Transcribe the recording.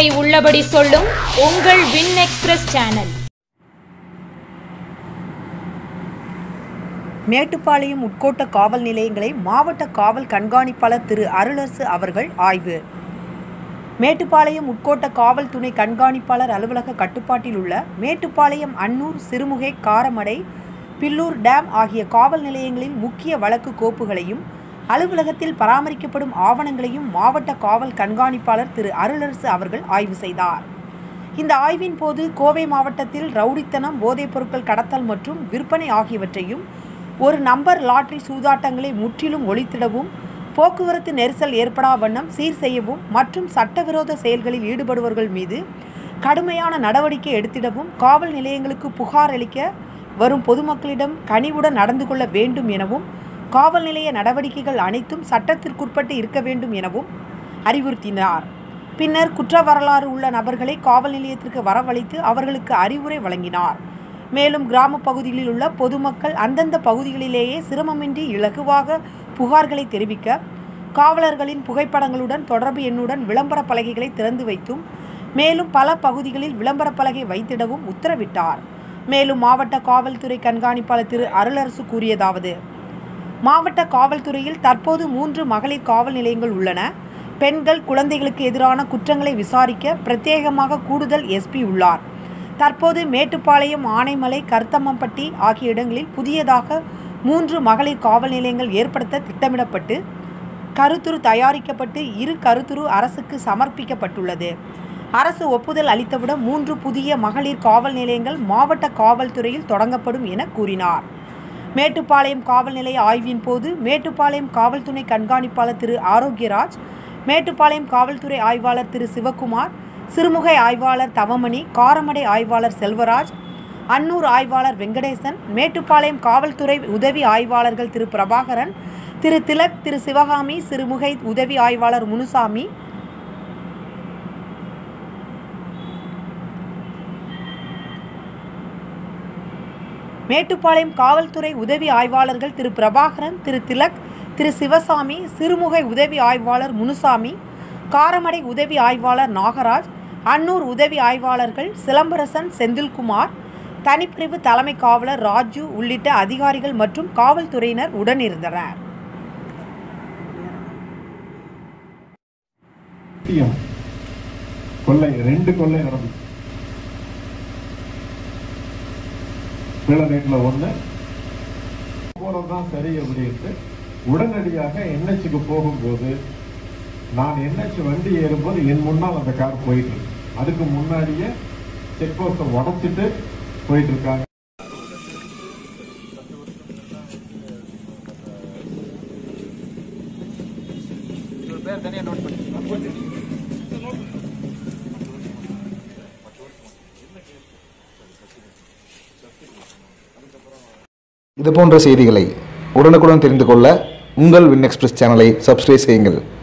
உள்ளபடி சொல்லும் உங்கள் வின் எக்ஸ்பிரஸ் சேனல் மேட்டுப்பாளையம் உட்கோட்ட காவல் நிலையங்களை மாவட்ட காவல் கண்காணிப்பாளர் திரு அருளரசு அவர்கள் ஆய்வு மேட்டுப்பாளையம் உட்கோட்ட காவல் துணை கண்காணிப்பாளர் அலுவலக கட்டுப்பாட்டில் உள்ள மேட்டுப்பாளையம் அன்னூர் சிறுமுகை காரமடை பில்லூர் டேம் ஆகிய காவல் நிலையங்களின் முக்கிய வழக்கு கோப்புகளையும் அலுவலகத்தில் பராமரிக்கப்படும் ஆவணங்களையும் மாவட்ட காவல் கண்காணிப்பாளர் திரு அருளரசு அவர்கள் ஆய்வு செய்தார் இந்த ஆய்வின் போது கோவை மாவட்டத்தில் ரவுடித்தனம் போதைப் பொருட்கள் கடத்தல் மற்றும் விற்பனை ஆகியவற்றையும் ஒரு நம்பர் லாட்டரி சூதாட்டங்களை முற்றிலும் ஒழித்திடவும் போக்குவரத்து நெரிசல் ஏற்படா வண்ணம் சீர் செய்யவும் மற்றும் சட்டவிரோத செயல்களில் ஈடுபடுபவர்கள் மீது கடுமையான நடவடிக்கை எடுத்திடவும் காவல் நிலையங்களுக்கு புகார் அளிக்க வரும் பொதுமக்களிடம் கனிவுடன் நடந்து கொள்ள வேண்டும் எனவும் காவல் நிலைய நடவடிக்கைகள் அனைத்தும் சட்டத்திற்குட்பட்டு இருக்க வேண்டும் எனவும் அறிவுறுத்தினார் பின்னர் குற்ற வரலாறு உள்ள நபர்களை காவல் நிலையத்திற்கு வரவழைத்து அவர்களுக்கு அறிவுரை வழங்கினார் மேலும் கிராம பகுதிகளில் உள்ள பொதுமக்கள் அந்தந்த பகுதிகளிலேயே சிரமமின்றி இலகுவாக புகார்களை தெரிவிக்க காவலர்களின் புகைப்படங்களுடன் தொடர்பு எண்ணுடன் விளம்பர பலகைகளை திறந்து வைத்தும் மேலும் பல பகுதிகளில் விளம்பர பலகை வைத்திடவும் உத்தரவிட்டார் மேலும் மாவட்ட காவல்துறை கண்காணிப்பாளர் திரு அருளரசு கூறியதாவது மாவட்ட காவல்துறையில் தற்போது மூன்று மகளிர் காவல் நிலையங்கள் உள்ளன பெண்கள் குழந்தைகளுக்கு எதிரான குற்றங்களை விசாரிக்க பிரத்யேகமாக கூடுதல் எஸ்பி உள்ளார் தற்போது மேட்டுப்பாளையம் ஆனைமலை கருத்தம்மம்பட்டி ஆகிய இடங்களில் புதியதாக மூன்று மகளிர் காவல் நிலையங்கள் ஏற்படுத்த திட்டமிடப்பட்டு கருத்துரு தயாரிக்கப்பட்டு இரு கருத்துரு அரசுக்கு சமர்ப்பிக்கப்பட்டுள்ளது அரசு ஒப்புதல் அளித்தவுடன் மூன்று புதிய மகளிர் காவல் நிலையங்கள் மாவட்ட காவல்துறையில் தொடங்கப்படும் என கூறினார் மேட்டுப்பாளையம் காவல் நிலைய ஆய்வின் போது மேட்டுப்பாளையம் காவல் துணை கண்காணிப்பாளர் திரு ஆரோக்கியராஜ் மேட்டுப்பாளையம் காவல்துறை ஆய்வாளர் திரு சிவக்குமார் சிறுமுகை ஆய்வாளர் தவமணி காரமடை ஆய்வாளர் செல்வராஜ் அன்னூர் ஆய்வாளர் வெங்கடேசன் மேட்டுப்பாளையம் காவல்துறை உதவி ஆய்வாளர்கள் திரு பிரபாகரன் திரு திலக் திரு சிவகாமி சிறுமுகை உதவி ஆய்வாளர் முனுசாமி மேட்டுப்பாளையம் காவல்துறை உதவி ஆய்வாளர்கள் திரு பிரபாகரன் திரு திலக் திரு சிவசாமி சிறுமுகை உதவி ஆய்வாளர் முனுசாமி காரமடை உதவி ஆய்வாளர் நாகராஜ் அன்னூர் உதவி ஆய்வாளர்கள் சிலம்பரசன் செந்தில்குமார் தனிப்பிரிவு தலைமை காவலர் ராஜு உள்ளிட்ட அதிகாரிகள் மற்றும் காவல்துறையினர் உடனிருந்தனர் சத்தியம் கொள்ளை ரெண்டு கொள்ளை நடந்துச்சு பிளநேட்ல ஒண்ணு போறதுதான் சரி அப்படின்ட்டு உடனடியாக என்எச்சுக்கு போகும்போது நான் என்எச் வண்டி ஏறும்போது என் முன்னால் அந்த கார் போயிட்டு இருக்கு அதுக்கு முன்னாடியே செக் போஸ்ட உடைச்சிட்டு போயிட்டு இருக்காங்க இது போன்ற செய்திகளை உடனுக்குடன் தெரிந்து கொள்ள உங்கள் வின் எக்ஸ்பிரஸ் சேனலை சப்ஸ்கிரைப் செய்யுங்கள்